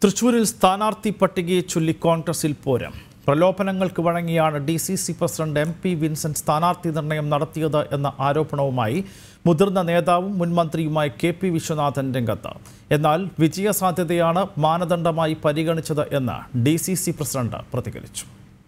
തൃശൂരിൽ സ്ഥാനാർത്ഥി പട്ടികയെ ചൊല്ലി കോൺഗ്രസിൽ പോരം പ്രലോഭനങ്ങൾക്ക് വഴങ്ങിയാണ് D C C president M P Vincent സ്ഥാനാർത്ഥി നിർണയം നടത്തിയത് എന്ന ആരോപണവുമായി മുതിർന്ന നേതാവും മുൻമന്ത്രിയുമായ കെ പി വിശ്വനാഥൻ രംഗത്ത് എന്നാൽ വിജയസാധ്യതയാണ് മാനദണ്ഡമായി പരിഗണിച്ചത് എന്ന് ഡി സി സി പ്രസിഡന്റ് പ്രതികരിച്ചു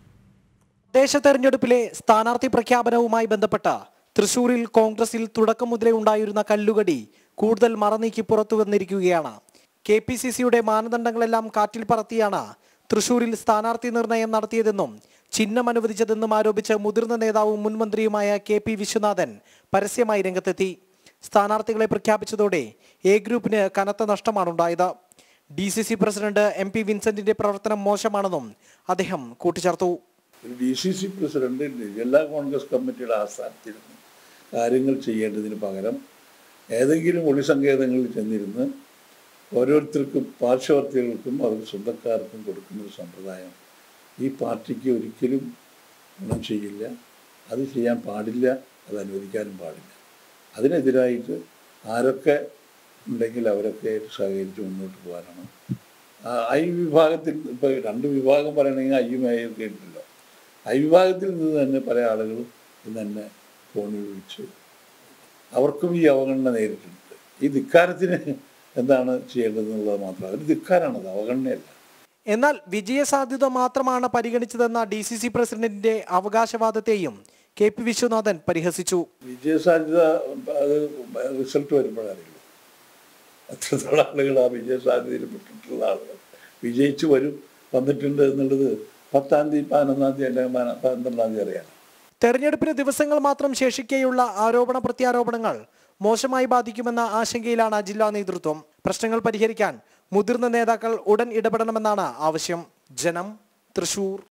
തദ്ദേശ തെരഞ്ഞെടുപ്പിലെ സ്ഥാനാർത്ഥി പ്രഖ്യാപനവുമായി ബന്ധപ്പെട്ട തൃശൂരിൽ കോൺഗ്രസിൽ തുടക്കം മുതലേ ഉണ്ടായിരുന്ന കല്ലുകടി കൂടുതൽ മറനീക്കി പുറത്തു വന്നിരിക്കുകയാണ് കെ പി സി സിയുടെ മാനദണ്ഡങ്ങളെല്ലാം കാറ്റിൽ പറത്തിയാണ് തൃശൂരിൽ സ്ഥാനാർത്ഥി നിർണയം നടത്തിയതെന്നും ചിഹ്നം അനുവദിച്ചതെന്നും ആരോപിച്ച് മുതിർന്ന നേതാവും മുൻമന്ത്രിയുമായ കെ പി വിശ്വനാഥൻ പരസ്യമായി രംഗത്തെത്തി സ്ഥാനാർത്ഥികളെ പ്രഖ്യാപിച്ചതോടെ എ ഗ്രൂപ്പിന് കനത്ത നഷ്ടമാണുണ്ടായത് D C C president M P വിൻസെന്റിന്റെ പ്രവർത്തനം മോശമാണെന്നും അദ്ദേഹം കൂട്ടിച്ചേർത്തു ഒരു ഡി സി സി പ്രസിഡന്റ് ജില്ലാ കോൺഗ്രസ് കമ്മിറ്റിയുടെ ആസ്ഥാനത്തിരുന്ന് കാര്യങ്ങൾ ചെയ്യേണ്ടതിന് പകരം ഏതെങ്കിലും ഒളിസങ്കേതങ്ങളിൽ ചെന്നിരുന്ന് ഓരോരുത്തർക്കും പാർശ്വവർത്തികൾക്കും അവർക്ക് സ്വന്തക്കാർക്കും കൊടുക്കുന്ന ഒരു സമ്പ്രദായം ഈ പാർട്ടിക്ക് ഒരിക്കലും ഗുണം ചെയ്യില്ല അത് ചെയ്യാൻ പാടില്ല അത് അനുവദിക്കാനും പാടില്ല അതിനെതിരായിട്ട് ആരൊക്കെ ഉണ്ടെങ്കിൽ അവരൊക്കെ സഹകരിച്ച് മുന്നോട്ട് പോകാനാണ് ആ, ഐ വിഭാഗത്തിൽ ഇപ്പോൾ രണ്ട് വിഭാഗം പറയണമെങ്കിൽ ഐയും ഐയും ഒക്കെ ഉണ്ടല്ലോ ഐ വിഭാഗത്തിൽ നിന്ന് തന്നെ പല ആളുകളും ഇന്ന് തന്നെ ഫോണിൽ വിളിച്ച് അവർക്കും ഈ അവഗണന നേരിട്ടുണ്ട് ഈ ധിക്കാരത്തിന് എന്താണ് ചെയ്യേണ്ടതെന്നുള്ളത് മാത്രം ഒരു ധിക്കാരാണത് അവഗണനയല്ല എന്നാൽ വിജയസാധ്യത മാത്രമാണ് പരിഗണിച്ചതെന്ന ഡി സി സി പ്രസിഡന്റിന്റെ അവകാശവാദത്തെയും കെ പി വിശ്വനാഥൻ പരിഹസിച്ചു വിജയസാധ്യത അത് റിസൾട്ട് വരുമ്പോഴറിയുള്ളൂ എത്രത്തോളം ആളുകൾ ആ വിജയസാധ്യതയിൽ പെട്ടിട്ടുള്ള ആളുകൾ വിജയിച്ചു വരും വന്നിട്ടുണ്ട് എന്നുള്ളത് പത്താം തീയതി പതിനൊന്നാം തീയതി അല്ലെങ്കിൽ പതിന- പന്ത്രണ്ടാം തീയതി അറിയാം തെരഞ്ഞെടുപ്പിന് ദിവസങ്ങൾ മാത്രം ശേഷിക്കെയുള്ള ആരോപണ പ്രത്യാരോപണങ്ങൾ മോശമായി ബാധിക്കുമെന്ന ആശങ്കയിലാണ് ജില്ലാ നേതൃത്വം പ്രശ്നങ്ങൾ പരിഹരിക്കാൻ മുതിർന്ന നേതാക്കൾ ഉടൻ ഇടപെടണമെന്നാണ് ആവശ്യം ജനം തൃശൂർ